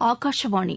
ஆகாஷவாணி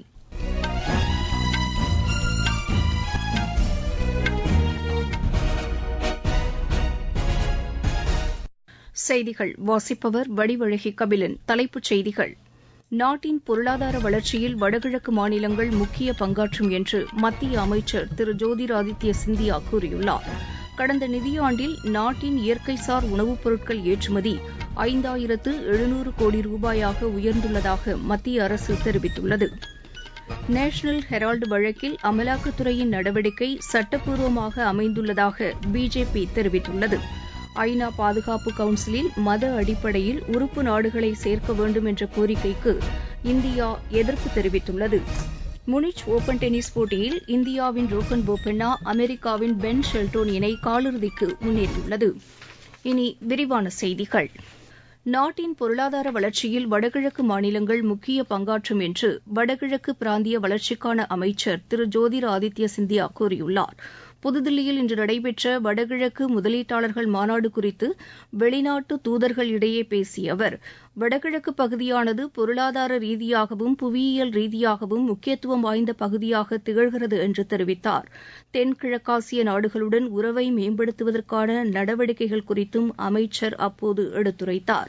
செய்திகள் வாசிப்பவர் வடிவழகி கபிலன் தலைப்புச் செய்திகள் நாட்டின் பொருளாதார வளர்ச்சியில் வடகிழக்கு மாநிலங்கள் முக்கிய பங்காற்றும் என்று மத்திய அமைச்சர் திரு ஜோதிராதித்ய சிந்தியா கூறியுள்ளார் கடந்த நிதியாண்டில் நாட்டின் இயற்கைசார் உணவுப் பொருட்கள் ஏற்றுமதி ஐந்தாயிரத்து எழுநூறு கோடி ரூபாயாக உயர்ந்துள்ளதாக மத்திய அரசு தெரிவித்துள்ளது நேஷனல் ஹெரால்டு வழக்கில் அமலாக்கத்துறையின் நடவடிக்கை சட்டப்பூர்வமாக அமைந்துள்ளதாக பிஜேபி தெரிவித்துள்ளது ஐநா பாதுகாப்பு கவுன்சிலில் மத அடிப்படையில் உறுப்பு நாடுகளை சேர்க்க வேண்டும் என்ற கோரிக்கைக்கு இந்தியா எதிர்ப்பு தெரிவித்துள்ளது முனிச் ஒபன் டென்னிஸ் போட்டியில் இந்தியாவின் ரோகன் போபண்ணா அமெரிக்காவின் பென் ஷெல்டோன் இணை காலிறுதிக்கு முன்னேறியுள்ளது இனி விரிவான செய்திகள் நாட்டின் பொருளாதார வளர்ச்சியில் வடகிழக்கு மாநிலங்கள் முக்கிய பங்காற்றும் என்று வடகிழக்கு பிராந்திய வளர்ச்சிக்கான அமைச்சர் திரு ஜோதிர் ஆதித்ய சிந்தியா கூறியுள்ளார் புதுதில்லியில் இன்று நடைபெற்ற வடகிழக்கு முதலீட்டாளர்கள் மாநாடு குறித்து வெளிநாட்டு தூதர்கள் இடையே பேசிய அவர் வடகிழக்கு பகுதியானது பொருளாதார ரீதியாகவும் புவியியல் ரீதியாகவும் முக்கியத்துவம் வாய்ந்த பகுதியாக திகழ்கிறது என்று தெரிவித்தார் தென்கிழக்காசிய நாடுகளுடன் உறவை மேம்படுத்துவதற்கான நடவடிக்கைகள் குறித்தும் அமைச்சர் அப்போது எடுத்துரைத்தார்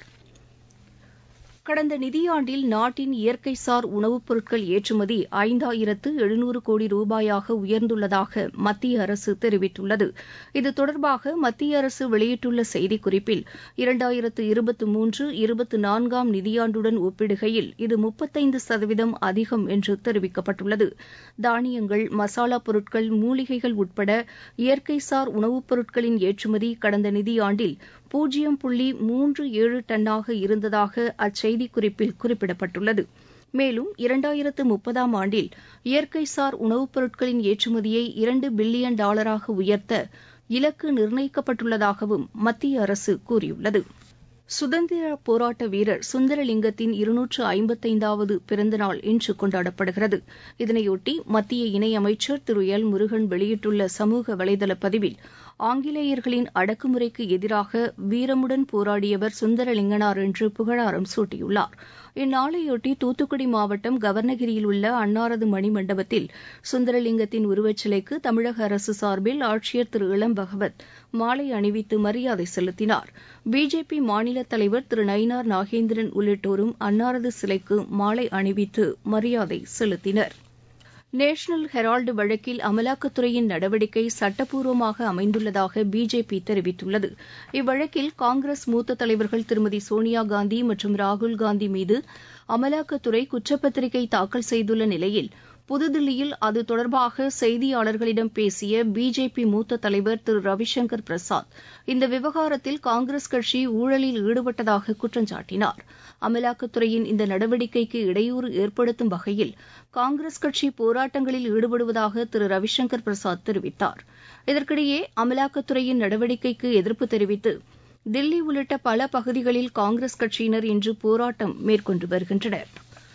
கடந்த நிதியாண்டில் நாட்டின் இயற்கைசார் உணவுப் பொருட்கள் ஏற்றுமதி ஐந்தாயிரத்து எழுநூறு கோடி ரூபாயாக உயர்ந்துள்ளதாக மத்திய அரசு தெரிவித்துள்ளது இது தொடர்பாக மத்திய அரசு வெளியிட்டுள்ள செய்திக்குறிப்பில் இரண்டாயிரத்து இருபத்தி மூன்று இருபத்தி நான்காம் நிதியாண்டுடன் ஒப்பிடுகையில் இது முப்பத்தைந்து சதவீதம் அதிகம் என்று தெரிவிக்கப்பட்டுள்ளது தானியங்கள் மசாலா பொருட்கள் மூலிகைகள் உட்பட இயற்கைசார் உணவுப் பொருட்களின் ஏற்றுமதி கடந்த நிதியாண்டில் பூஜ்ஜியம் புள்ளி மூன்று ஏழு டன்னாக இருந்ததாக அச்செய்திக்குறிப்பில் குறிப்பிடப்பட்டுள்ளது மேலும் இரண்டாயிரத்து முப்பதாம் ஆண்டில் இயற்கைசார் உணவுப் பொருட்களின் ஏற்றுமதியை இரண்டு பில்லியன் டாலராக உயர்த்த இலக்கு நிர்ணயிக்கப்பட்டுள்ளதாகவும் மத்திய அரசு கூறியுள்ளது சுதந்திர போராட்ட வீரர் சுந்தரலிங்கத்தின் இருநூற்று ஐம்பத்தைந்தாவது பிறந்தநாள் இன்று கொண்டாடப்படுகிறது இதனையொட்டி மத்திய இணையமைச்சர் திரு எல் முருகன் வெளியிட்டுள்ள சமூக வலைதள பதிவில் ஆங்கிலேயர்களின் அடக்குமுறைக்கு எதிராக வீரமுடன் போராடியவர் சுந்தரலிங்கனார் என்று புகழாரம் சூட்டியுள்ளார் இந்நாளையொட்டி தூத்துக்குடி மாவட்டம் கவர்னகிரியில் உள்ள அன்னாரது மணிமண்டபத்தில் சுந்தரலிங்கத்தின் உருவச்சிலைக்கு தமிழக அரசு சார்பில் ஆட்சியர் திரு இளம் பகவத் மாலை அணிவித்து மரியாதை செலுத்தினார் பிஜேபி மாநில தலைவர் திரு நயினார் நாகேந்திரன் உள்ளிட்டோரும் அன்னாரது சிலைக்கு மாலை அணிவித்து மரியாதை செலுத்தினர் நேஷனல் ஹெரால்டு வழக்கில் அமலாக்கத்துறையின் நடவடிக்கை சட்டப்பூர்வமாக அமைந்துள்ளதாக பிஜேபி தெரிவித்துள்ளது இவ்வழக்கில் காங்கிரஸ் மூத்த தலைவர்கள் திருமதி சோனியா காந்தி மற்றும் ராகுல் காந்தி மீது அமலாக்கத்துறை குற்றப்பத்திரிகை தாக்கல் செய்துள்ள நிலையில் புதுதில்லியில் அது தொடர்பாக செய்தியாளர்களிடம் பேசிய பிஜேபி மூத்த தலைவர் திரு ரவிசங்கர் பிரசாத் இந்த விவகாரத்தில் காங்கிரஸ் கட்சி ஊழலில் ஈடுபட்டதாக குற்றம் சாட்டினார் அமலாக்கத்துறையின் இந்த நடவடிக்கைக்கு இடையூறு ஏற்படுத்தும் வகையில் காங்கிரஸ் கட்சி போராட்டங்களில் ஈடுபடுவதாக திரு ரவிசங்கர் பிரசாத் தெரிவித்தார் இதற்கிடையே அமலாக்கத்துறையின் நடவடிக்கைக்கு எதிர்ப்பு தெரிவித்து தில்லி உள்ளிட்ட பல பகுதிகளில் காங்கிரஸ் கட்சியினர் இன்று போராட்டம் மேற்கொண்டு வருகின்றனர்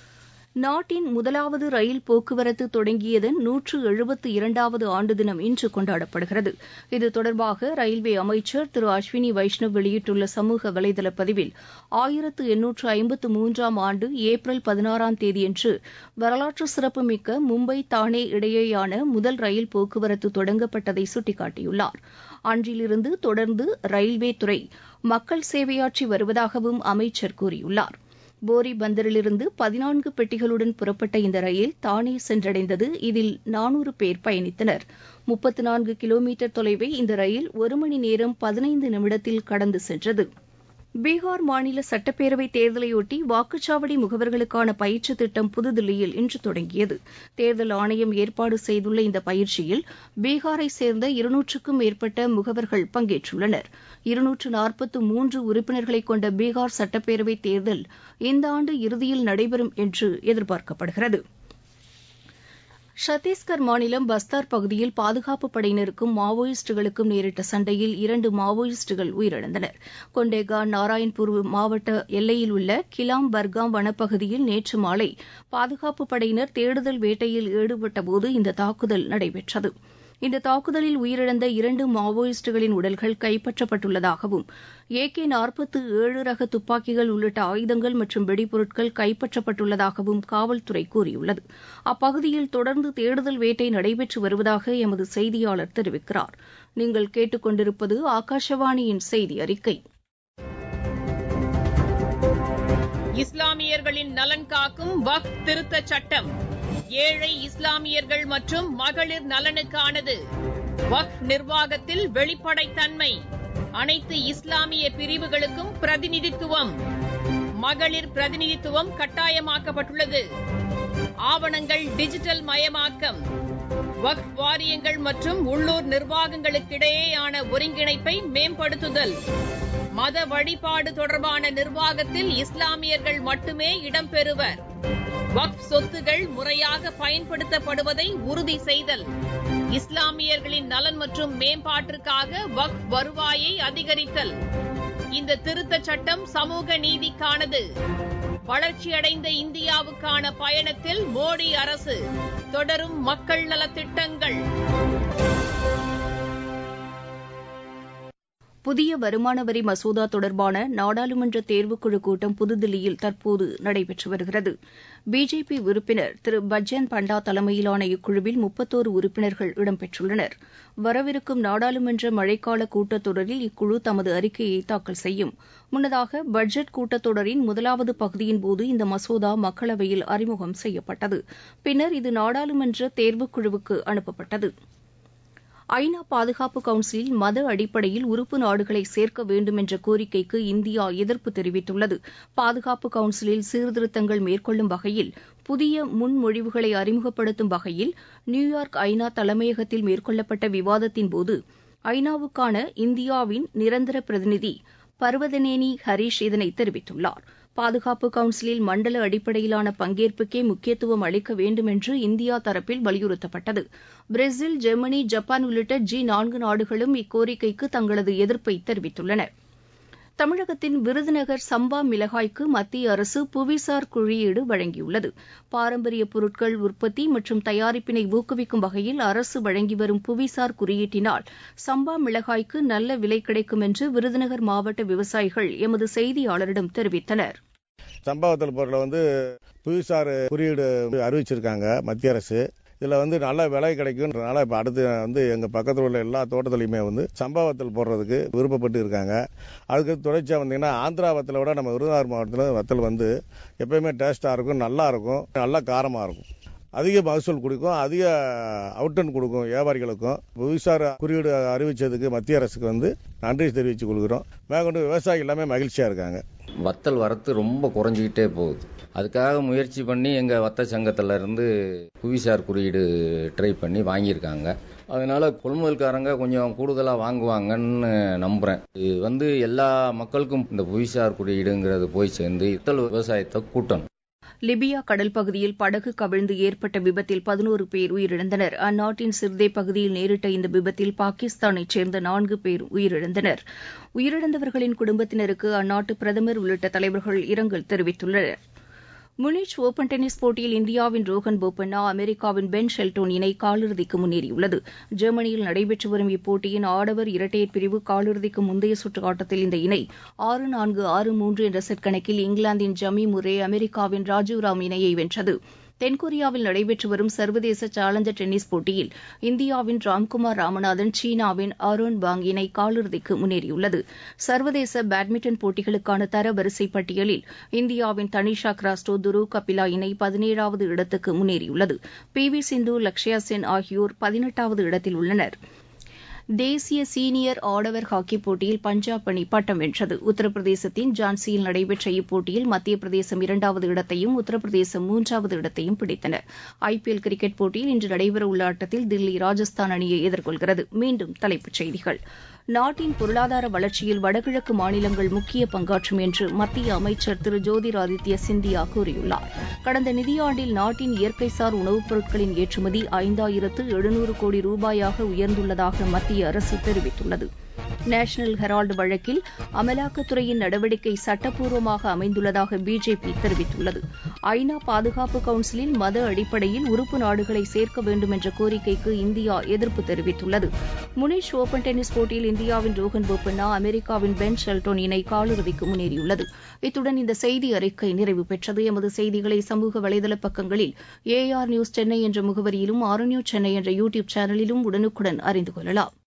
நாட்டின் முதலாவது ரயில் போக்குவரத்து தொடங்கியதன் நூற்று எழுபத்து இரண்டாவது ஆண்டு தினம் இன்று கொண்டாடப்படுகிறது இது தொடர்பாக ரயில்வே அமைச்சர் திரு அஸ்வினி வைஷ்ணவ் வெளியிட்டுள்ள சமூக வலைதள பதிவில் ஆயிரத்து எண்ணூற்று ஐம்பத்து மூன்றாம் ஆண்டு ஏப்ரல் பதினாறாம் தேதியன்று வரலாற்று சிறப்புமிக்க மும்பை தானே இடையேயான முதல் ரயில் போக்குவரத்து தொடங்கப்பட்டதை சுட்டிக்காட்டியுள்ளார் அன்றிலிருந்து தொடர்ந்து ரயில்வே துறை மக்கள் சேவையாற்றி வருவதாகவும் அமைச்சர் கூறியுள்ளார் போரி பந்தரிலிருந்து பதினான்கு பெட்டிகளுடன் புறப்பட்ட இந்த ரயில் தானே சென்றடைந்தது இதில் நானூறு பேர் பயணித்தனர் முப்பத்து நான்கு கிலோமீட்டர் தொலைவை இந்த ரயில் ஒரு மணி நேரம் பதினைந்து நிமிடத்தில் கடந்து சென்றது பீகார் மாநில சட்டப்பேரவை தேர்தலையொட்டி வாக்குச்சாவடி முகவர்களுக்கான பயிற்சி திட்டம் புதுதில்லியில் இன்று தொடங்கியது தேர்தல் ஆணையம் ஏற்பாடு செய்துள்ள இந்த பயிற்சியில் பீகாரை சேர்ந்த இருநூற்றுக்கும் மேற்பட்ட முகவர்கள் பங்கேற்றுள்ளனர் இருநூற்று நாற்பத்து மூன்று உறுப்பினர்களை கொண்ட பீகார் சட்டப்பேரவை தேர்தல் இந்த ஆண்டு இறுதியில் நடைபெறும் என்று எதிர்பார்க்கப்படுகிறது சத்தீஸ்கர் மாநிலம் பஸ்தார் பகுதியில் பாதுகாப்பு படையினருக்கும் மாவோயிஸ்டுகளுக்கும் நேரிட்ட சண்டையில் இரண்டு மாவோயிஸ்டுகள் உயிரிழந்தனர் கொண்டேகா நாராயண்பூர் மாவட்ட எல்லையில் உள்ள கிலாம் பர்காம் வனப்பகுதியில் நேற்று மாலை பாதுகாப்பு படையினர் தேடுதல் வேட்டையில் ஈடுபட்டபோது இந்த தாக்குதல் நடைபெற்றது இந்த தாக்குதலில் உயிரிழந்த இரண்டு மாவோயிஸ்டுகளின் உடல்கள் கைப்பற்றப்பட்டுள்ளதாகவும் ஏகே நாற்பத்து ஏழு ரக துப்பாக்கிகள் உள்ளிட்ட ஆயுதங்கள் மற்றும் வெடிபொருட்கள் கைப்பற்றப்பட்டுள்ளதாகவும் காவல்துறை கூறியுள்ளது அப்பகுதியில் தொடர்ந்து தேடுதல் வேட்டை நடைபெற்று வருவதாக எமது செய்தியாளர் தெரிவிக்கிறார் நீங்கள் கேட்டுக்கொண்டிருப்பது ஆகாஷவாணியின் செய்தி அறிக்கை இஸ்லாமியர்களின் நலன் காக்கும் வக்ஃப் திருத்தச் சட்டம் ஏழை இஸ்லாமியர்கள் மற்றும் மகளிர் நலனுக்கானது வக்ஃப் நிர்வாகத்தில் வெளிப்படைத்தன்மை அனைத்து இஸ்லாமிய பிரிவுகளுக்கும் பிரதிநிதித்துவம் மகளிர் பிரதிநிதித்துவம் கட்டாயமாக்கப்பட்டுள்ளது ஆவணங்கள் டிஜிட்டல் மயமாக்கம் வக்ஃப் வாரியங்கள் மற்றும் உள்ளூர் நிர்வாகங்களுக்கிடையேயான ஒருங்கிணைப்பை மேம்படுத்துதல் மத வழிபாடு தொடர்பான நிர்வாகத்தில் இஸ்லாமியர்கள் மட்டுமே இடம்பெறுவர் வக்ஃப் சொத்துகள் முறையாக பயன்படுத்தப்படுவதை உறுதி செய்தல் இஸ்லாமியர்களின் நலன் மற்றும் மேம்பாட்டிற்காக வக்ஃப் வருவாயை அதிகரித்தல் இந்த திருத்தச் சட்டம் சமூக நீதிக்கானது வளர்ச்சியடைந்த இந்தியாவுக்கான பயணத்தில் மோடி அரசு தொடரும் மக்கள் நலத்திட்டங்கள் புதிய வருமான வரி மசோதா தொடர்பான நாடாளுமன்ற தேர்வுக்குழு கூட்டம் புதுதில்லியில் தற்போது நடைபெற்று வருகிறது பிஜேபி உறுப்பினர் திரு பஜ்ஜன் பண்டா தலைமையிலான இக்குழுவில் முப்பத்தோரு உறுப்பினர்கள் இடம்பெற்றுள்ளனர் வரவிருக்கும் நாடாளுமன்ற மழைக்கால கூட்டத்தொடரில் இக்குழு தமது அறிக்கையை தாக்கல் செய்யும் முன்னதாக பட்ஜெட் கூட்டத்தொடரின் முதலாவது பகுதியின்போது இந்த மசோதா மக்களவையில் அறிமுகம் செய்யப்பட்டது பின்னர் இது நாடாளுமன்ற தேர்வுக்குழுவுக்கு அனுப்பப்பட்டது ஐநா பாதுகாப்பு கவுன்சிலில் மத அடிப்படையில் உறுப்பு நாடுகளை சேர்க்க வேண்டும் என்ற கோரிக்கைக்கு இந்தியா எதிர்ப்பு தெரிவித்துள்ளது பாதுகாப்பு கவுன்சிலில் சீர்திருத்தங்கள் மேற்கொள்ளும் வகையில் புதிய முன்மொழிவுகளை அறிமுகப்படுத்தும் வகையில் நியூயார்க் ஐநா தலைமையகத்தில் மேற்கொள்ளப்பட்ட விவாதத்தின்போது ஐநாவுக்கான இந்தியாவின் நிரந்தர பிரதிநிதி பர்வதனேனி ஹரீஷ் இதனை தெரிவித்துள்ளார் பாதுகாப்பு கவுன்சிலில் மண்டல அடிப்படையிலான பங்கேற்புக்கே முக்கியத்துவம் அளிக்க வேண்டும் என்று இந்தியா தரப்பில் வலியுறுத்தப்பட்டது பிரேசில் ஜெர்மனி ஜப்பான் உள்ளிட்ட ஜி நான்கு நாடுகளும் இக்கோரிக்கைக்கு தங்களது எதிர்ப்பை தெரிவித்துள்ளன தமிழகத்தின் விருதுநகர் சம்பா மிளகாய்க்கு மத்திய அரசு புவிசார் குறியீடு வழங்கியுள்ளது பாரம்பரிய பொருட்கள் உற்பத்தி மற்றும் தயாரிப்பினை ஊக்குவிக்கும் வகையில் அரசு வழங்கி வரும் புவிசார் குறியீட்டினால் சம்பா மிளகாய்க்கு நல்ல விலை கிடைக்கும் என்று விருதுநகர் மாவட்ட விவசாயிகள் எமது செய்தியாளரிடம் தெரிவித்தனர் சம்பவத்தில் பொருளை வந்து புவிசார் குறியீடு அறிவிச்சிருக்காங்க மத்திய அரசு இதில் வந்து நல்ல விலை கிடைக்கும்ன்றனால இப்போ அடுத்து வந்து எங்கள் பக்கத்தில் உள்ள எல்லா தோட்டத்துலையுமே வந்து சம்பவத்தில் போடுறதுக்கு விருப்பப்பட்டு இருக்காங்க அதுக்கு தொடர்ச்சியாக வந்தீங்கன்னா ஆந்திரா வத்தலை விட நம்ம விருதுநகர் மாவட்டத்தில் வத்தல் வந்து எப்பயுமே டேஸ்ட்டாக இருக்கும் நல்லா இருக்கும் நல்லா காரமாக இருக்கும் அதிக மகசூல் கொடுக்கும் அதிக அவுட்டன் கொடுக்கும் வியாபாரிகளுக்கும் புவிசார் குறியீடு அறிவிச்சதுக்கு மத்திய அரசுக்கு வந்து நன்றி தெரிவித்துக் கொள்கிறோம் மேற்கொண்டு விவசாயிகள் எல்லாமே மகிழ்ச்சியாக இருக்காங்க வத்தல் வரத்து ரொம்ப குறைஞ்சிக்கிட்டே போகுது அதுக்காக முயற்சி பண்ணி எங்கள் வத்த சங்கத்தில் இருந்து புவிசார் குறியீடு ட்ரை பண்ணி வாங்கியிருக்காங்க அதனால கொள்முதல்காரங்க கொஞ்சம் கூடுதலாக வாங்குவாங்கன்னு நம்புகிறேன் இது வந்து எல்லா மக்களுக்கும் இந்த புவிசார் குறியீடுங்கிறது போய் சேர்ந்து இத்தல் விவசாயத்தை கூட்டணும் லிபியா கடல் பகுதியில் படகு கவிழ்ந்து ஏற்பட்ட விபத்தில் பதினோரு பேர் உயிரிழந்தனர் அந்நாட்டின் சிர்தே பகுதியில் நேரிட்ட இந்த விபத்தில் பாகிஸ்தானைச் சேர்ந்த நான்கு பேர் உயிரிழந்தனர் உயிரிழந்தவர்களின் குடும்பத்தினருக்கு அந்நாட்டு பிரதமர் உள்ளிட்ட தலைவர்கள் இரங்கல் தெரிவித்துள்ளனர் முனிச் ஓபன் டென்னிஸ் போட்டியில் இந்தியாவின் ரோஹன் போபண்ணா அமெரிக்காவின் பென் ஷெல்டோன் இணை காலிறுதிக்கு முன்னேறியுள்ளது ஜெர்மனியில் நடைபெற்று வரும் இப்போட்டியின் ஆடவர் இரட்டையர் பிரிவு காலிறுதிக்கு முந்தைய சுற்று ஆட்டத்தில் இந்த இணை ஆறு நான்கு ஆறு மூன்று என்ற செட் கணக்கில் இங்கிலாந்தின் ஜமி முரே அமெரிக்காவின் ராஜீவ் ராம் இணையை வென்றது தென்கொரியாவில் நடைபெற்று வரும் சர்வதேச சேலஞ்சர் டென்னிஸ் போட்டியில் இந்தியாவின் ராம்குமார் ராமநாதன் சீனாவின் ஆரோன் பாங் இணை காலிறுதிக்கு முன்னேறியுள்ளது சர்வதேச பேட்மிண்டன் போட்டிகளுக்கான தரவரிசை பட்டியலில் இந்தியாவின் தனிஷா கிராஸ்டோ துருவ் கபிலா இணை பதினேழாவது இடத்துக்கு முன்னேறியுள்ளது பி வி சிந்து லக்ஷயா சென் ஆகியோர் பதினெட்டாவது இடத்தில் உள்ளனர் தேசிய சீனியர் ஆடவர் ஹாக்கி போட்டியில் பஞ்சாப் அணி பட்டம் வென்றது உத்தரப்பிரதேசத்தின் ஜான்சியில் நடைபெற்ற இப்போட்டியில் மத்திய பிரதேசம் இரண்டாவது இடத்தையும் உத்தரப்பிரதேசம் மூன்றாவது இடத்தையும் பிடித்தன ஐபிஎல் கிரிக்கெட் போட்டியில் இன்று நடைபெறவுள்ள ஆட்டத்தில் தில்லி ராஜஸ்தான் அணியை எதிர்கொள்கிறது மீண்டும் தலைப்புச் செய்திகள் நாட்டின் பொருளாதார வளர்ச்சியில் வடகிழக்கு மாநிலங்கள் முக்கிய பங்காற்றும் என்று மத்திய அமைச்சர் திரு ஜோதிராதித்ய சிந்தியா கூறியுள்ளார் கடந்த நிதியாண்டில் நாட்டின் இயற்கைசார் உணவுப் பொருட்களின் ஏற்றுமதி ஐந்தாயிரத்து எழுநூறு கோடி ரூபாயாக உயர்ந்துள்ளதாக மத்திய அரசு தெரிவித்துள்ளது நேஷனல் ஹெரால்டு வழக்கில் அமலாக்கத்துறையின் நடவடிக்கை சட்டப்பூர்வமாக அமைந்துள்ளதாக பிஜேபி தெரிவித்துள்ளது ஐநா பாதுகாப்பு கவுன்சிலில் மத அடிப்படையில் உறுப்பு நாடுகளை சேர்க்க வேண்டும் என்ற கோரிக்கைக்கு இந்தியா எதிர்ப்பு தெரிவித்துள்ளது முனிஷ் ஓபன் டென்னிஸ் போட்டியில் இந்தியாவின் ரோஹன் போபண்ணா அமெரிக்காவின் பென் ஷெல்டோன் இணை காலிறுதிக்கு முன்னேறியுள்ளது இத்துடன் இந்த செய்தி அறிக்கை நிறைவு பெற்றது எமது செய்திகளை சமூக வலைதள பக்கங்களில் ஏஆர் நியூஸ் சென்னை என்ற முகவரியிலும் ஆர் நியூஸ் சென்னை என்ற யூ டியூப் சேனலிலும் உடனுக்குடன் அறிந்து கொள்ளலாம்